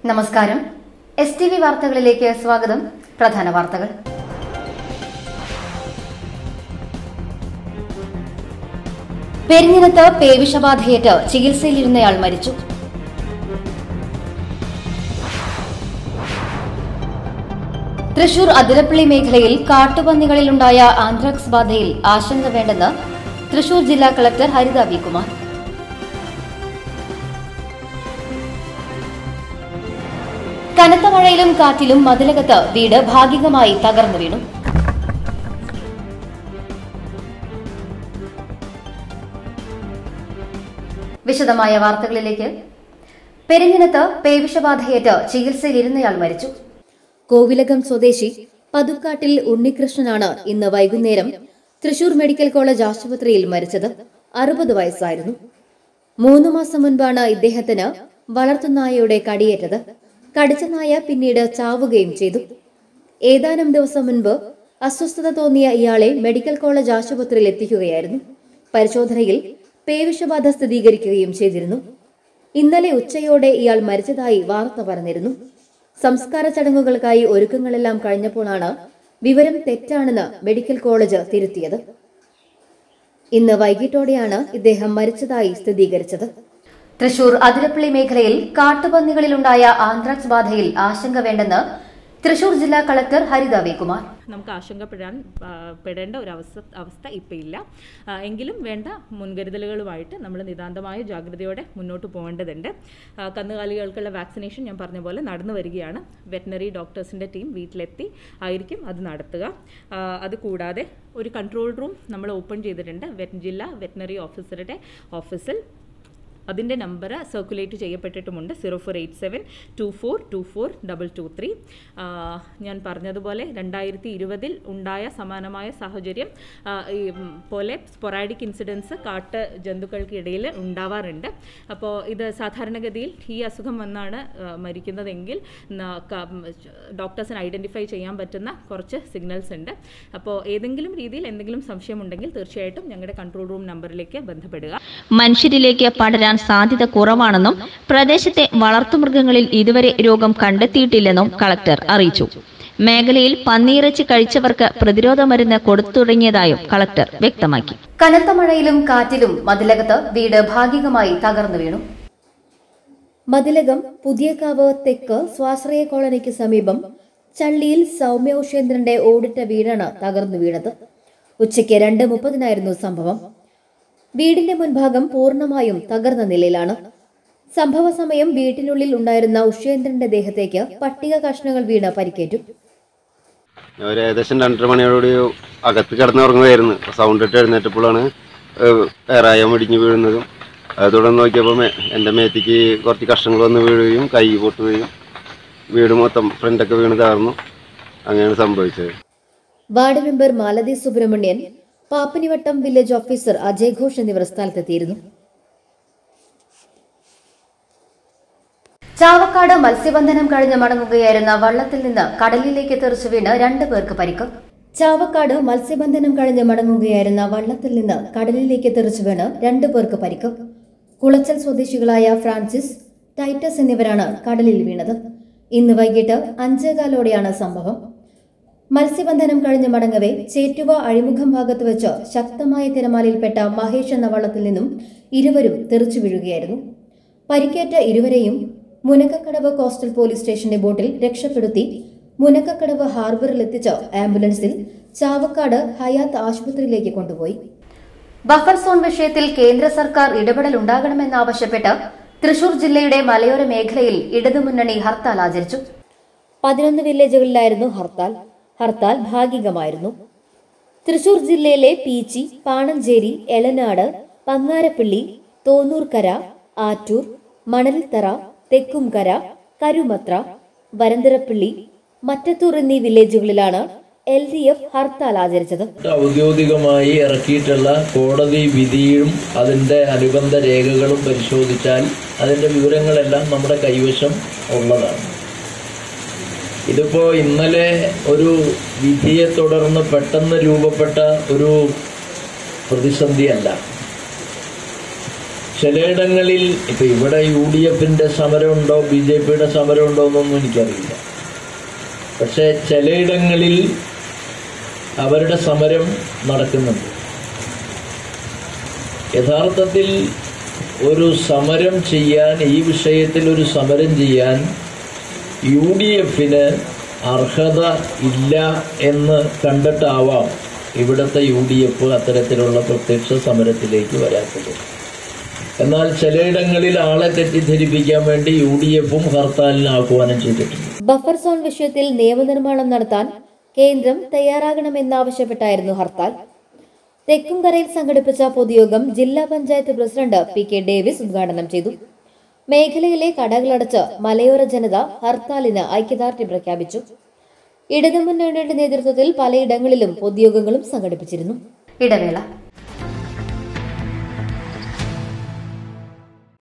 നമസ്കാരം S T V വാർത്തകളിലേക്ക് സ്വാഗതം പ്രധാന വാർത്തകൾ പെരിഞ്ഞിനത്ത് പേവിഷബാധയേറ്റ് ചികിത്സയിലിരുന്നയാൾ മരിച്ചു തൃശൂർ അതിരപ്പള്ളി മേഖലയിൽ കാട്ടുപന്നികളിലുണ്ടായ ആന്ത്രാക്സ് ബാധയിൽ ആശങ്ക വേണ്ടെന്ന് തൃശൂർ ജില്ലാ കളക്ടർ ഹരിത വി കുമാർ കനത്ത മഴയിലും കാറ്റിലും മതിലകത്ത് വീട് ഭാഗികമായി തകർന്നു വീണു വിശദമായ വാർത്തകളിലേക്ക് പെരിഞ്ഞിനത്ത് പേവിഷബാധയേറ്റ് ചികിത്സയിലിരുന്നയാൾ മരിച്ചു കോവിലകം സ്വദേശി പതുക്കാട്ടിൽ ഉണ്ണികൃഷ്ണനാണ് ഇന്ന് വൈകുന്നേരം തൃശൂർ മെഡിക്കൽ കോളേജ് ആശുപത്രിയിൽ മരിച്ചത് അറുപത് വയസ്സായിരുന്നു മൂന്ന് മാസം മുൻപാണ് ഇദ്ദേഹത്തിന് വളർത്തുനായയുടെ കടിയേറ്റത് കടിച്ച നായ പിന്നീട് ചാവുകയും ചെയ്തു ഏതാനും ദിവസം മുൻപ് അസ്വസ്ഥത തോന്നിയ ഇയാളെ മെഡിക്കൽ കോളേജ് ആശുപത്രിയിൽ എത്തിക്കുകയായിരുന്നു പരിശോധനയിൽ പേവിഷബാധ സ്ഥിരീകരിക്കുകയും ചെയ്തിരുന്നു ഇന്നലെ ഉച്ചയോടെ ഇയാൾ മരിച്ചതായി വാർത്ത പറഞ്ഞിരുന്നു സംസ്കാര ചടങ്ങുകൾക്കായി ഒരുക്കങ്ങളെല്ലാം കഴിഞ്ഞപ്പോഴാണ് വിവരം തെറ്റാണെന്ന് മെഡിക്കൽ കോളേജ് തിരുത്തിയത് ഇന്ന് വൈകിട്ടോടെയാണ് ഇദ്ദേഹം മരിച്ചതായി സ്ഥിരീകരിച്ചത് തൃശൂർ അതിരപ്പള്ളി മേഖലയിൽ കാട്ടുപന്നികളിലുണ്ടായ ആന്ത്രാക്സ് ബാധയിൽ ആശങ്ക വേണ്ടെന്ന് തൃശൂർ ജില്ലാ കളക്ടർ ഹരിത വി കുമാർ നമുക്ക് ആശങ്കപ്പെടാൻ ആ, പെടേണ്ട ഒരു അവസ്ഥ അവസ്ഥ ഇപ്പം ഇല്ല ആ, എങ്കിലും വേണ്ട മുൻകരുതലുകളുമായിട്ട് നമ്മൾ നിതാന്തമായ ജാഗ്രതയോടെ മുന്നോട്ട് പോകേണ്ടതുണ്ട് ആ, കന്നുകാലികൾക്കുള്ള വാക്സിനേഷൻ ഞാൻ പറഞ്ഞ പോലെ നടന്നു വരികയാണ് വെറ്റിനറി ഡോക്ടേഴ്സിൻ്റെ ടീം വീട്ടിലെത്തി ആയിരിക്കും അത് നടത്തുക ആ, അത് കൂടാതെ ഒരു കൺട്രോൾ റൂം നമ്മൾ ഓപ്പൺ ചെയ്തിട്ടുണ്ട് വെറ്റ് ജില്ലാ വെറ്റിനറി ഓഫീസറുടെ ഓഫീസിൽ അതിൻ്റെ നമ്പർ സർക്കുലേറ്റ് ചെയ്യപ്പെട്ടിട്ടുമുണ്ട് zero four eight seven two four two four double two three ഞാൻ പറഞ്ഞതുപോലെ രണ്ടായിരത്തി ഇരുപതിൽ ഉണ്ടായ സമാനമായ സാഹചര്യം ആ, ഈ ഉം, പോലെ സ്പൊറാഡിക് ഇൻസിഡൻസ് കാട്ട് ജന്തുക്കൾക്കിടയിൽ ഉണ്ടാവാറുണ്ട് അപ്പോൾ ഇത് സാധാരണഗതിയിൽ ഈ അസുഖം വന്നാണ് ആ, മരിക്കുന്നതെങ്കിൽ ന- ക- ഉം, ഡോക്ടേഴ്സിന് ഐഡൻറ്റിഫൈ ചെയ്യാൻ പറ്റുന്ന കുറച്ച് സിഗ്നൽസ് ഉണ്ട് അപ്പോൾ ഏതെങ്കിലും രീതിയിൽ എന്തെങ്കിലും സംശയമുണ്ടെങ്കിൽ തീർച്ചയായിട്ടും ഞങ്ങളുടെ കൺട്രോൾ റൂം നമ്പറിലേക്ക് ബന്ധപ്പെടുക മനുഷ്യരിലേക്ക് പടരാൻ സാധ്യത കുറവാണെന്നും പ്രദേശത്തെ വളർത്തുമൃഗങ്ങളിൽ ഇതുവരെ രോഗം കണ്ടെത്തിയിട്ടില്ലെന്നും കളക്ടർ അറിയിച്ചു മേഖലയിൽ പന്നിയിറച്ചി കഴിച്ചവർക്ക് പ്രതിരോധ മരുന്ന് കൊടുത്തു തുടങ്ങിയതായും കളക്ടർ വ്യക്തമാക്കി കനത്ത മഴയിലും കാറ്റിലും മതിലകത്ത് വീട് ഭാഗികമായി തകർന്നു വീണു മതിലകം പുതിയകാവ് തെക്ക് സ്വാശ്രയ കോളനിക്ക് സമീപം ചള്ളിയിൽ സൗമ്യ ഉഷേന്ദ്രന്റെ ഓടിട്ട വീടാണ് തകർന്നു വീണത് ഉച്ചയ്ക്ക് രണ്ട് മുപ്പതിനായിരുന്നു സംഭവം വീടിന്റെ മുൻഭാഗം പൂർണ്ണമായും തകർന്ന നിലയിലാണ് സംഭവ സമയം വീട്ടിനുള്ളിൽ ഉണ്ടായിരുന്ന ഉഷേന്ദ്രന്റെ ദേഹത്തേക്ക് പട്ടിക കഷ്ണങ്ങൾ വീണ് പരിക്കേറ്റു ഞാൻ ഒരു ഏകദേശം രണ്ടര മണിയോടുകൂടി അകത്ത് കിടന്നുറങ്ങുമായിരുന്നു സൗണ്ട് ഇട്ട് എഴുന്നേറ്റപ്പോഴാണ് ഏറായം ഇടിഞ്ഞ് വീഴുന്നതും അത് തുടർന്ന് നോക്കിയപ്പോൾ മേ- എൻ്റെ മേത്തേക്ക് കുറച്ച് കഷ്ണങ്ങൾ വന്ന് വീഴുകയും കൈ പൊട്ടുകയും വീട് മൊത്തം ഫ്രണ്ടൊക്കെ വീണ് തകർന്നു അങ്ങനെയാണ് സംഭവിച്ചത് ward member Malathi Subramanian Pappanivattam village officer Ajay Ghosh എന്നിവർ സ്ഥലത്തെത്തിയിരുന്നു ചാവക്കാട് മത്സ്യബന്ധനം കഴിഞ്ഞ് മടങ്ങുകയായിരുന്ന വള്ളത്തിൽ നിന്ന് കടലിലേക്ക് തെറിച്ചു വീണ് രണ്ടു പേർക്ക് പരിക്ക് ചാവക്കാട് മത്സ്യബന്ധനം കഴിഞ്ഞ് മടങ്ങുകയായിരുന്ന വള്ളത്തിൽ നിന്ന് കടലിലേക്ക് തെറിച്ചു വീണ് രണ്ടു പേർക്ക് പരിക്ക് കുളച്ചൽ സ്വദേശികളായ ഫ്രാൻസിസ് ടൈറ്റസ് എന്നിവരാണ് കടലിൽ വീണത് ഇന്ന് വൈകിട്ട് അഞ്ചേകാലോടെയാണ് സംഭവം മത്സ്യബന്ധനം കഴിഞ്ഞ് മടങ്ങവെ ചേറ്റുവ അഴിമുഖം ഭാഗത്ത് വെച്ച് ശക്തമായ തിരമാലയിൽപ്പെട്ട മഹേഷ് എന്ന വള്ളത്തിൽ നിന്നും ഇരുവരും തെറിച്ചു വീഴുകയായിരുന്നു പരിക്കേറ്റ ഇരുവരെയും മുനക്കക്കടവ് കോസ്റ്റൽ പോലീസ് സ്റ്റേഷന്റെ ബോട്ടിൽ രക്ഷപ്പെടുത്തി മുനക്കക്കടവ് ഹാർബറിൽ എത്തിച്ച ആംബുലൻസിൽ ചാവക്കാട് ഹയാത്ത് ആശുപത്രിയിലേക്ക് കൊണ്ടുപോയി ബഫർ സോൺ വിഷയത്തിൽ കേന്ദ്ര സർക്കാർ ഇടപെടൽ ഉണ്ടാകണമെന്നാവശ്യപ്പെട്ട് തൃശൂർ ജില്ലയുടെ മലയോര മേഖലയിൽ ഇടതുമുന്നണി ഹർത്താൽ ആചരിച്ചു പതിനൊന്ന് വില്ലേജുകളിലായിരുന്നു ഹർത്താൽ ഹർത്താൽ ഭാഗികമായിരുന്നു തൃശൂർ ജില്ലയിലെ പീച്ചി പാണഞ്ചേരി എളനാട് പങ്ങാരപ്പള്ളി തോന്നൂർക്കര ആറ്റൂർ മണലിത്തറ തെക്കുംകര കരുമത്ര വരന്തരപ്പള്ളി മറ്റത്തൂർ എന്നീ വില്ലേജുകളിലാണ് എൽ ഡി എഫ് ഹർത്താൽ ആചരിച്ചത് ഔദ്യോഗികമായി ഇറക്കിയിട്ടുള്ള കോടതി വിധിയും അതിൻ്റെ അനുബന്ധ രേഖകളും പരിശോധിച്ചാൽ അതിൻ്റെ വിവരങ്ങളെല്ലാം നമ്മുടെ കൈവശം ഉള്ളതാണ് ഇതിപ്പോ ഇന്നലെ ഒരു വിധിയെ തുടർന്ന് പെട്ടെന്ന് രൂപപ്പെട്ട ഒരു പ്രതിസന്ധിയല്ല ചിലയിടങ്ങളിൽ ഇപ്പൊ ഇവിടെ യു ഡി എഫിന്റെ സമരമുണ്ടോ ബി ജെ പിയുടെ സമരമുണ്ടോ എന്നൊന്നും എനിക്കറിയില്ല പക്ഷെ ചിലയിടങ്ങളിൽ അവരുടെ സമരം നടക്കുന്നുണ്ട് യഥാർത്ഥത്തിൽ ഒരു സമരം ചെയ്യാൻ ഈ വിഷയത്തിൽ ഒരു സമരം ചെയ്യാൻ യു ഡി എഫിന് അർഹത ഇല്ല എന്ന് കണ്ടിട്ടാവാം ഇവിടുത്തെ യു ഡി എഫ് അത്തരത്തിലുള്ള പ്രത്യക്ഷ സമരത്തിലേക്ക് വരാത്തത് എന്നാൽ ചിലയിടങ്ങളിൽ ആളെ തെറ്റിദ്ധരിപ്പിക്കാൻ വേണ്ടി യു ഡി എഫും ഹർത്താലിന് ആഹ്വാനം ചെയ്തിട്ടുണ്ട് ബഫർ സോൺ വിഷയത്തിൽ നിയമനിർമ്മാണം നടത്താൻ കേന്ദ്രം തയ്യാറാകണമെന്നാവശ്യപ്പെട്ടായിരുന്നു ഹർത്താൽ തെക്കുംകരയിൽ സംഘടിപ്പിച്ച പൊതുയോഗം ജില്ലാ panchayat president P K Davis ഉദ്ഘാടനം ചെയ്തു മേഖലയിലെ കടകളടച്ച് മലയോര ജനത ഹർത്താലിന് ഐക്യദാർഢ്യം പ്രഖ്യാപിച്ചു ഇടതുമുന്നണിയുടെ നേതൃത്വത്തിൽ പലയിടങ്ങളിലും പൊതുയോഗങ്ങളും സംഘടിപ്പിച്ചിരുന്നു ഇടവേള